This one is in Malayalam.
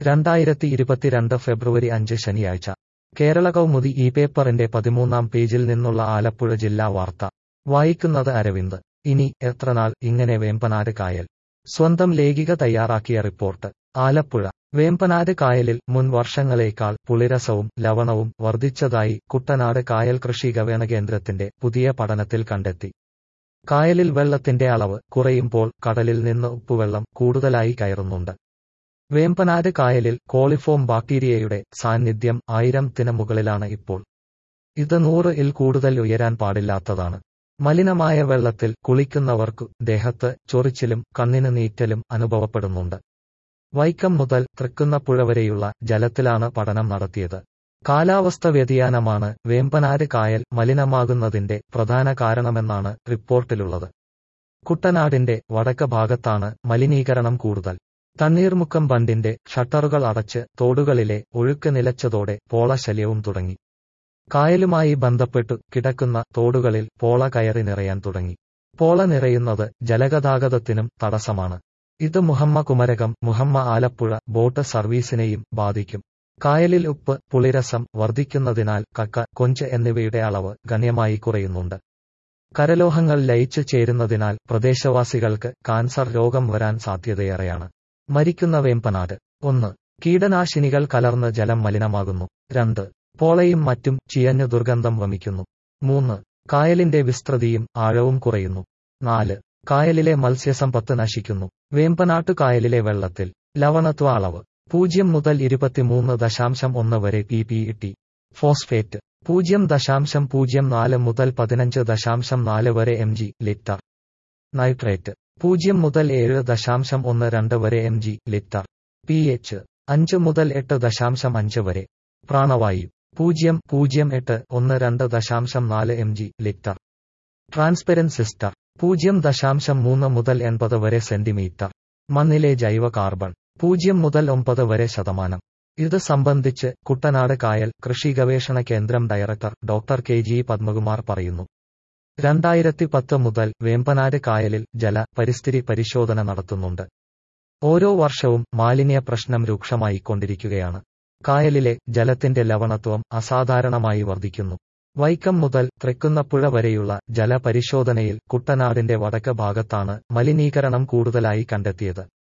രണ്ടായിരത്തി ഇരുപത്തിരണ്ട് ഫെബ്രുവരി അഞ്ച് ശനിയാഴ്ച കേരള കൗമുദി ഈ പേപ്പറിന്റെ പതിമൂന്നാം പേജിൽ നിന്നുള്ള ആലപ്പുഴ ജില്ലാ വാർത്ത വായിക്കുന്നത് അരവിന്ദ് ഇനി എത്രനാൾ ഇങ്ങനെ വേമ്പനാട് കായൽ സ്വന്തം ലേഖിക തയ്യാറാക്കിയ റിപ്പോർട്ട് ആലപ്പുഴ വേമ്പനാട് കായലിൽ മുൻ വർഷങ്ങളേക്കാൾ പുളിരസവും ലവണവും വർദ്ധിച്ചതായി കുട്ടനാട് കായൽ കൃഷി ഗവേണ കേന്ദ്രത്തിന്റെ പുതിയ പഠനത്തിൽ കണ്ടെത്തി കായലിൽ വെള്ളത്തിന്റെ അളവ് കുറയുമ്പോൾ കടലിൽ നിന്ന് ഉപ്പുവെള്ളം കൂടുതലായി കയറുന്നുണ്ട് വേമ്പനാട് കായലിൽ കോളിഫോം ബാക്ടീരിയയുടെ സാന്നിധ്യം ആയിരത്തിന് മുകളിലാണ് ഇപ്പോൾ ഇത് നൂറ് ഇൽ കൂടുതൽ ഉയരാൻ പാടില്ലാത്തതാണ് മലിനമായ വെള്ളത്തിൽ കുളിക്കുന്നവർക്കു ദേഹത്ത് ചൊറിച്ചിലും കണ്ണിന് നീറ്റലും അനുഭവപ്പെടുന്നുണ്ട് വൈക്കം മുതൽ തൃക്കുന്നപ്പുഴ വരെയുള്ള ജലത്തിലാണ് പഠനം നടത്തിയത് കാലാവസ്ഥ വ്യതിയാനമാണ് വേമ്പനാട് കായൽ മലിനമാകുന്നതിന്റെ പ്രധാന കാരണമെന്നാണ് റിപ്പോർട്ടിലുള്ളത് കുട്ടനാടിന്റെ വടക്ക് ഭാഗത്താണ് മലിനീകരണം കൂടുതൽ തണ്ണീർമുക്കം ബണ്ടിന്റെ ഷട്ടറുകൾ അടച്ച് തോടുകളിലെ ഒഴുക്ക് നിലച്ചതോടെ പോളശല്യവും തുടങ്ങി കായലുമായി ബന്ധപ്പെട്ടു കിടക്കുന്ന തോടുകളിൽ പോള കയറി നിറയാൻ തുടങ്ങി പോള നിറയുന്നത് ജലഗതാഗതത്തിനും തടസ്സമാണ് ഇത് മുഹമ്മ കുമരകം മുഹമ്മ ആലപ്പുഴ ബോട്ട് സർവീസിനെയും ബാധിക്കും കായലിൽ ഉപ്പ് പുളിരസം വർദ്ധിക്കുന്നതിനാൽ കക്ക കൊഞ്ച് എന്നിവയുടെ അളവ് ഗണ്യമായി കുറയുന്നുണ്ട് കരലോഹങ്ങൾ ലയിച്ചു ചേരുന്നതിനാൽ പ്രദേശവാസികൾക്ക് കാൻസർ രോഗം വരാൻ സാധ്യതയേറെയാണ് മരിക്കുന്ന വേമ്പനാട് ഒന്ന് കീടനാശിനികൾ കലർന്ന് ജലം മലിനമാകുന്നു രണ്ട് പോളയും മറ്റും ചിയഞ്ഞു ദുർഗന്ധം വമിക്കുന്നു മൂന്ന് കായലിന്റെ വിസ്തൃതിയും ആഴവും കുറയുന്നു നാല് കായലിലെ മത്സ്യസമ്പത്ത് നശിക്കുന്നു വേമ്പനാട്ടു കായലിലെ വെള്ളത്തിൽ ലവണത്വ അളവ് പൂജ്യം മുതൽ ഇരുപത്തിമൂന്ന് ദശാംശം ഒന്ന് വരെ പി പി ടി ഫോസ്ഫേറ്റ് പൂജ്യം ദശാംശം പൂജ്യം നാല് മുതൽ പതിനഞ്ച് ദശാംശം നാല് വരെ എം ജി ലിറ്റർ നൈട്രേറ്റ് പൂജ്യം മുതൽ ഏഴ് ദശാംശം ഒന്ന് രണ്ട് വരെ M G litre P H അഞ്ച് മുതൽ എട്ട് ദശാംശം അഞ്ച് വരെ പ്രാണവായു പൂജ്യം പൂജ്യം എട്ട് ഒന്ന് രണ്ട് ദശാംശം നാല് എം ജി ലിറ്റർ ട്രാൻസ്പെരന്റ് സിസ്റ്റർ പൂജ്യം ദശാംശം മൂന്ന് മുതൽ എൺപത് വരെ സെന്റിമീറ്റർ മണ്ണിലെ ജൈവ കാർബൺ പൂജ്യം മുതൽ ഒമ്പത് വരെ ശതമാനം ഇത് സംബന്ധിച്ച് കുട്ടനാട് കായൽ കൃഷി ഗവേഷണ കേന്ദ്രം director doctor K G Padmakumar പറയുന്നു രണ്ടായിരത്തി പത്ത് മുതൽ വേമ്പനാട് കായലിൽ ജല പരിസ്ഥിതി പരിശോധന നടത്തുന്നുണ്ട് ഓരോ വർഷവും മാലിന്യ പ്രശ്നം രൂക്ഷമായിക്കൊണ്ടിരിക്കുകയാണ് കായലിലെ ജലത്തിന്റെ ലവണത്വം അസാധാരണമായി വർദ്ധിക്കുന്നു വൈക്കം മുതൽ തൃക്കുന്നപ്പുഴ വരെയുള്ള ജലപരിശോധനയിൽ കുട്ടനാടിന്റെ വടക്ക് ഭാഗത്താണ് മലിനീകരണം കൂടുതലായി കണ്ടെത്തിയത്